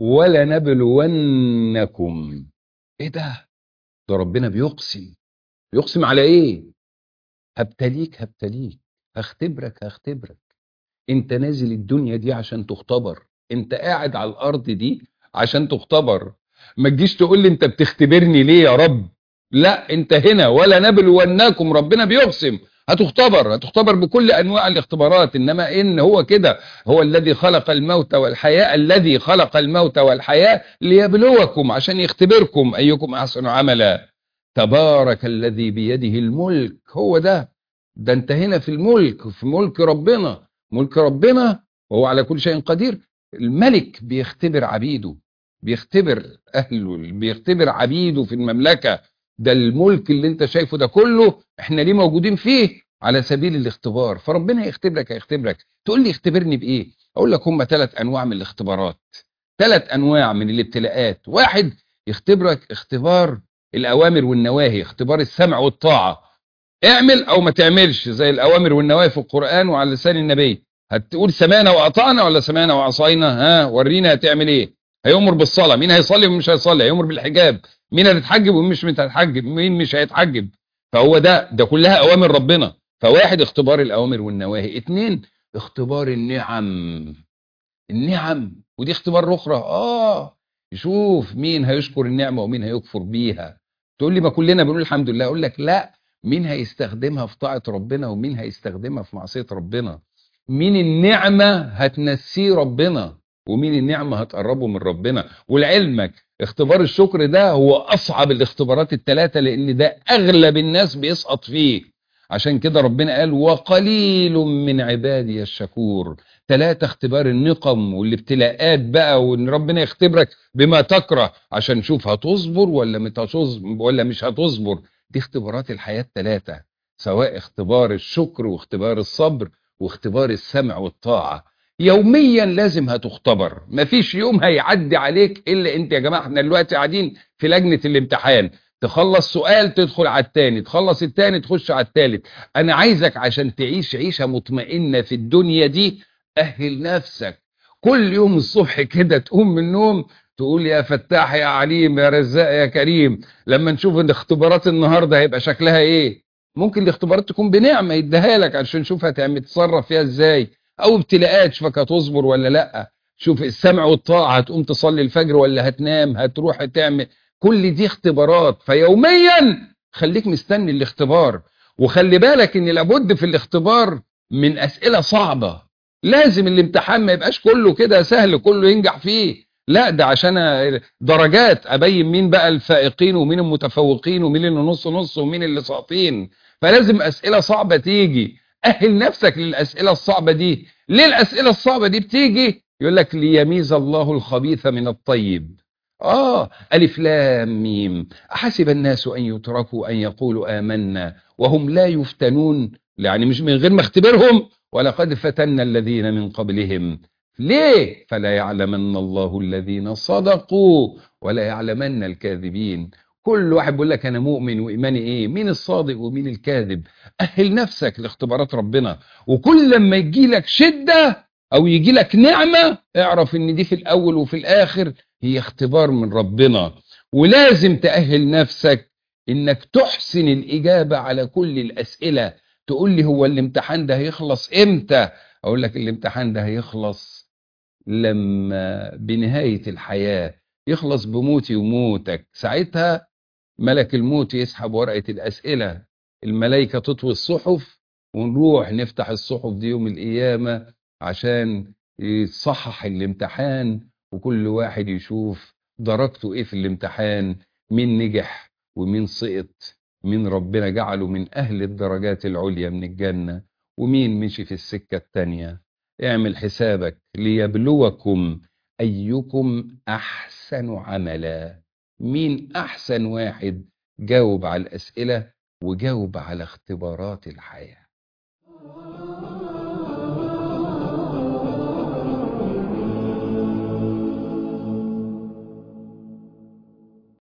ولنبلونكم ايه ده ده ربنا بيقسم بيقسم على ايه هبتليك هبتليك هختبرك هختبرك انت نازل الدنيا دي عشان تختبر انت قاعد على الارض دي عشان تختبر ما تجيش تقول لي انت بتختبرني ليه يا رب لا انت هنا ولا نبلونكم ربنا بيقسم هتختبر هتختبر بكل انواع الاختبارات انما ان هو كده هو الذي خلق الموت والحياة الذي خلق الموت والحياة ليبلوكم عشان يختبركم ايكم احسن عملا تبارك الذي بيده الملك هو ده ده انت هنا في الملك في ملك ربنا ملك ربنا وهو على كل شيء قدير الملك بيختبر عبيده بيختبر اهله بيختبر عبيده في المملكة ده الملك اللي انت شايفه ده كله احنا ليه موجودين فيه على سبيل الاختبار فربنا يختبرك هيختبرك تقول لي اختبرني بايه اقول لك هم ثلاث انواع من الاختبارات ثلاث انواع من الابتلاءات واحد يختبرك اختبار الاوامر والنواهي اختبار السمع والطاعة اعمل او ما تعملش زي الاوامر والنواهي في القرآن وعلى لسان النبي هتقول سمعنا واطعنا ولا سمعنا وعصينا ها ورينا هتعمل ايه هيؤمر بالصلاة مين هيصلي ومين مش هيصلي هيؤمر بالحجاب مين هتتحجب ومين مش هتتحجب مين مش هيتحجب فهو ده ده كلها اوامر ربنا فواحد اختبار الاوامر والنواهي اتنين اختبار النعم النعم ودي اختبار اخرى اه يشوف مين هيشكر النعمة ومين هيكفر بيها تقول لي ما كلنا بنقول الحمد لله اقول لك لا مين هيستخدمها في طاعة ربنا ومين هيستخدمها في معصية ربنا مين النعمة هتنسيه ربنا ومين النعمة هتقربه من ربنا ولعلمك اختبار الشكر ده هو أصعب الاختبارات الثلاثة لأن ده أغلب الناس بيسقط فيه عشان كده ربنا قال وقليل من عبادي الشكور ثلاثة اختبار النقم والابتلاءات بقى وان ربنا يختبرك بما تكره عشان شوف هتصبر ولا مش ولا مش هتصبر دي اختبارات الحياة الثلاثة سواء اختبار الشكر واختبار الصبر واختبار السمع والطاعة يوميا لازم هتختبر مفيش يوم هيعدي عليك الا انت يا جماعه احنا دلوقتي قاعدين في لجنه الامتحان تخلص سؤال تدخل على التاني تخلص التاني تخش على التالت انا عايزك عشان تعيش عيشه مطمئنه في الدنيا دي اهل نفسك كل يوم الصبح كده تقوم من النوم تقول يا فتاح يا عليم يا رزاق يا كريم لما نشوف ان اختبارات النهارده هيبقى شكلها ايه ممكن الاختبارات تكون بنعمه يديها لك عشان نشوف هتعمل تتصرف فيها ازاي او ابتلاءات شوفك هتصبر ولا لا شوف السمع والطاعة هتقوم تصلي الفجر ولا هتنام هتروح تعمل كل دي اختبارات فيوميا خليك مستني الاختبار وخلي بالك ان لابد في الاختبار من اسئلة صعبة لازم الامتحان ما يبقاش كله كده سهل كله ينجح فيه لا ده عشان درجات ابين مين بقى الفائقين ومين المتفوقين ومين اللي نص نص ومين اللي ساقطين فلازم اسئلة صعبة تيجي أهل نفسك للأسئلة الصعبة دي ليه الأسئلة الصعبة دي بتيجي يقول لك ليميز الله الخبيث من الطيب آه ألف لام ميم أحسب الناس أن يتركوا أن يقولوا آمنا وهم لا يفتنون يعني مش من غير ما اختبرهم ولقد فتنا الذين من قبلهم ليه فلا يعلمن الله الذين صدقوا ولا يعلمن الكاذبين كل واحد بيقول لك انا مؤمن وايماني ايه مين الصادق ومين الكاذب اهل نفسك لاختبارات ربنا وكل لما يجي لك شدة او يجي لك نعمة اعرف ان دي في الاول وفي الاخر هي اختبار من ربنا ولازم تأهل نفسك انك تحسن الاجابة على كل الاسئلة تقول لي هو الامتحان ده هيخلص امتى اقول لك الامتحان ده هيخلص لما بنهاية الحياة يخلص بموتي وموتك ساعتها ملك الموت يسحب ورقة الأسئلة الملائكة تطوي الصحف ونروح نفتح الصحف دي يوم القيامة عشان يصحح الامتحان وكل واحد يشوف درجته ايه في الامتحان مين نجح ومين سقط مين ربنا جعله من أهل الدرجات العليا من الجنة ومين مشي في السكة التانية اعمل حسابك ليبلوكم أيكم أحسن عملا مين أحسن واحد جاوب على الأسئلة وجاوب على اختبارات الحياة